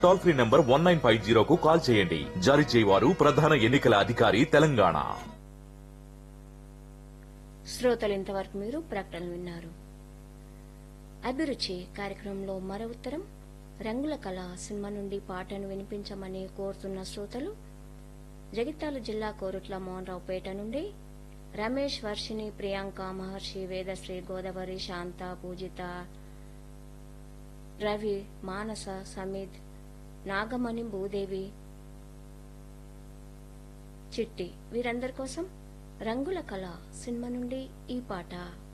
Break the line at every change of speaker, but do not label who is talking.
toll free number one nine five జీరోకు call చేయండి జారీ చేయవారు ప్రధాన ఎన్నికల అధికారి తెలంగాణ
శ్రోతలు ఇంతవరకు మీరు ప్రకటన విన్నారు అభిరుచి కార్యక్రమంలో మరో ఉత్తరం రంగుల కళ సినిమా నుండి పాటను వినిపించమని కోరుతున్న శ్రోతలు జగిత్యాల జిల్లా కోరుట్ల మోహన్రావుపేట నుండి రమేష్ వర్షిణి ప్రియాంక మహర్షి వేదశ్రీ గోదావరి శాంత పూజిత రవి మానస సమిత్ నాగమణి భూదేవి చిట్టి వీరందరి కోసం రంగుల కళ సినిమా నుండి ఈ పాట